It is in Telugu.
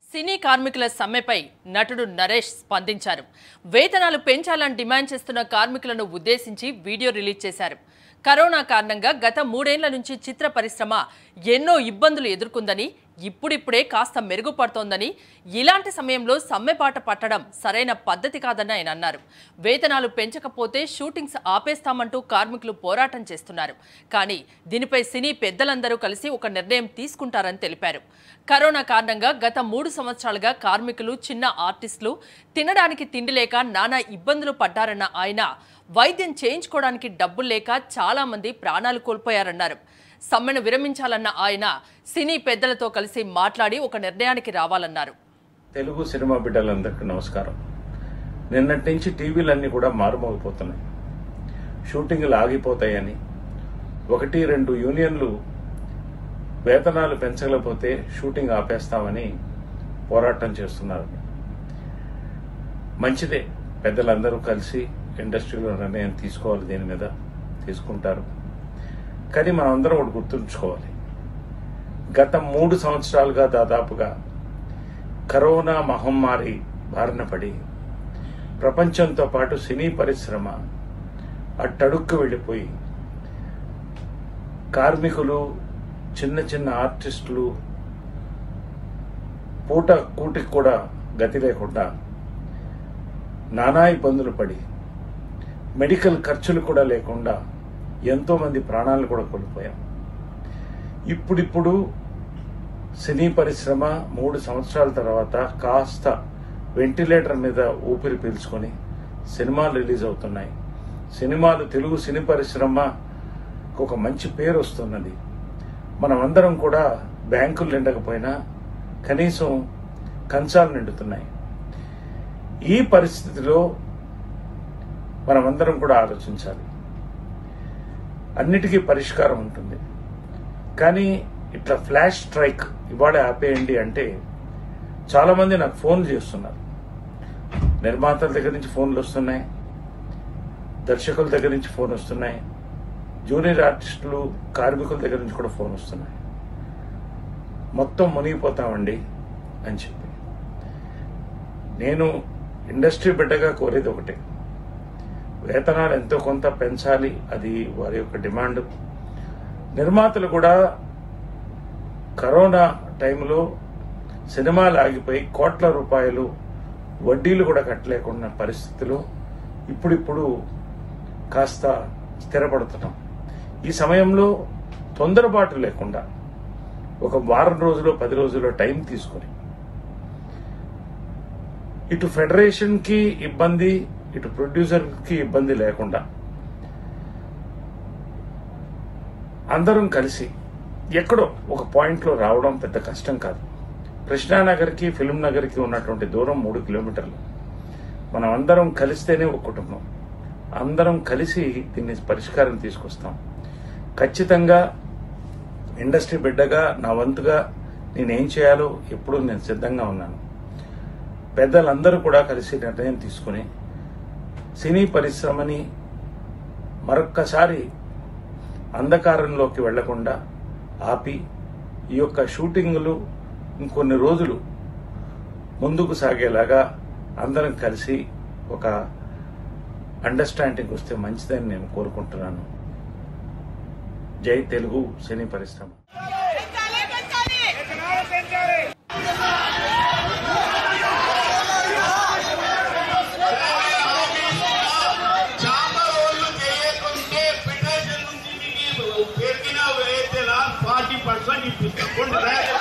సినీ కార్మికుల సమ్మెపై నటుడు నరేష్ స్పందించారు వేతనాలు పెంచాలని డిమాండ్ చేస్తున్న కార్మికులను ఉద్దేశించి వీడియో రిలీజ్ చేశారు కరోనా కారణంగా గత మూడేళ్ల నుంచి చిత్ర పరిశ్రమ ఎన్నో ఇబ్బందులు ఎదుర్కొందని ఇప్పుడిప్పుడే కాస్త మెరుగుపడుతోందని ఇలాంటి సమయంలో సమ్మెపాట పట్టడం సరైన పద్ధతి కాదని ఆయన అన్నారు వేతనాలు పెంచకపోతే షూటింగ్స్ ఆపేస్తామంటూ కార్మికులు పోరాటం చేస్తున్నారు కానీ దీనిపై సినీ పెద్దలందరూ కలిసి ఒక నిర్ణయం తీసుకుంటారని తెలిపారు కరోనా కారణంగా గత మూడు సంవత్సరాలుగా కార్మికులు చిన్న ఆర్టిస్టులు తినడానికి తిండి లేక నానా ఇబ్బందులు పడ్డారన్న ఆయన వైద్యం చేయించుకోవడానికి డబ్బులు లేక చాలా మంది ప్రాణాలు కోల్పోయారన్నారు సమ్మెను విరమించాలన్న ఆయన సినీ పెద్దలతో కలిసి మాట్లాడి ఒక నిర్ణయానికి రావాలన్నారు తెలుగు సినిమా బిడ్డలందరికీ నమస్కారం నిన్నటి నుంచి టీవీలన్నీ కూడా మారుమోగిపోతున్నాయి షూటింగ్లు ఆగిపోతాయని ఒకటి రెండు యూనియన్లు వేతనాలు పెంచలేకపోతే షూటింగ్ ఆపేస్తామని పోరాటం చేస్తున్నారు మంచిదే పెద్దలందరూ కలిసి ఇండస్ట్రీలో నిర్ణయం తీసుకోవాలి దీని మీద తీసుకుంటారు కానీ మనం అందరం ఒకటి గుర్తుంచుకోవాలి గత మూడు సంవత్సరాలుగా దాదాపుగా కరోనా మహమ్మారి బారిన పడి ప్రపంచంతో పాటు సినీ పరిశ్రమ అట్టడుక్కు వెళ్ళిపోయి కార్మికులు చిన్న చిన్న ఆర్టిస్టులు పూట కూటికి కూడా గతి లేకుండా నానా ఇబ్బందులు పడి మెడికల్ ఖర్చులు కూడా లేకుండా ఎంతో మంది ప్రాణాలు కూడా కోల్పోయాం ఇప్పుడిప్పుడు సినీ పరిశ్రమ మూడు సంవత్సరాల తర్వాత కాస్త వెంటిలేటర్ మీద ఊపిరి పీల్చుకొని సినిమాలు రిలీజ్ అవుతున్నాయి సినిమాలు తెలుగు సినీ పరిశ్రమ ఒక మంచి పేరు వస్తున్నది మనమందరం కూడా బ్యాంకులు నిండకపోయినా కనీసం కంచాలు నిండుతున్నాయి ఈ పరిస్థితిలో మనమందరం కూడా ఆలోచించాలి అన్నిటికీ పరిష్కారం ఉంటుంది కానీ ఇట్లా ఫ్లాష్ స్ట్రైక్ ఇవాళ ఆపేయండి అంటే చాలా మంది నాకు ఫోన్ చేస్తున్నారు నిర్మాతల దగ్గర నుంచి ఫోన్లు వస్తున్నాయి దర్శకుల దగ్గర నుంచి ఫోన్ వస్తున్నాయి జూనియర్ ఆర్టిస్టులు కార్మికుల దగ్గర నుంచి కూడా ఫోన్ వస్తున్నాయి మొత్తం మునిగిపోతామండి అని చెప్పి నేను ఇండస్ట్రీ బిడ్డగా కోరేది ఒకటే వేతనాలు ఎంతో కొంత పెంచాలి అది వారి యొక్క డిమాండ్ నిర్మాతలు కూడా కరోనా టైంలో సినిమాలు ఆగిపోయి కోట్ల రూపాయలు వడ్డీలు కూడా కట్టలేకున్న పరిస్థితిలో ఇప్పుడిప్పుడు కాస్త స్థిరపడుతున్నాం ఈ సమయంలో తొందరపాటు లేకుండా ఒక వారం రోజులు పది రోజుల్లో టైం తీసుకొని ఇటు ఫెడరేషన్ కి ఇబ్బంది ఇటు ప్రొడ్యూసర్ కి ఇబ్బంది లేకుండా అందరం కలిసి ఎక్కడో ఒక పాయింట్ లో రావడం పెద్ద కష్టం కాదు కృష్ణానగర్ కి ఫిల్మ్ నగర్ కి ఉన్నటువంటి దూరం మూడు కిలోమీటర్లు మనం అందరం కలిస్తేనే ఒక కుటుంబం అందరం కలిసి దీన్ని పరిష్కారం తీసుకొస్తాం ఖచ్చితంగా ఇండస్ట్రీ బిడ్డగా నా వంతుగా నేనేం చేయాలో ఎప్పుడూ నేను సిద్ధంగా ఉన్నాను పెద్దలందరూ కూడా కలిసి నిర్ణయం తీసుకుని సినీ పరిశ్రమని మరొక్కసారి అంధకారంలోకి వెళ్లకుండా ఆపి ఈ యొక్క షూటింగులు ఇంకొన్ని రోజులు ముందుకు సాగేలాగా అందరం కలిసి ఒక అండర్స్టాండింగ్ వస్తే మంచిదని నేను కోరుకుంటున్నాను జై తెలుగు సినీ పరిశ్రమ చాలా రోజులు చేయకుంటే ఫెడరేషన్ నుంచి మీకు పెరిగిన వేతన ఫార్టీ పర్సెంట్ ఇప్పిస్తాం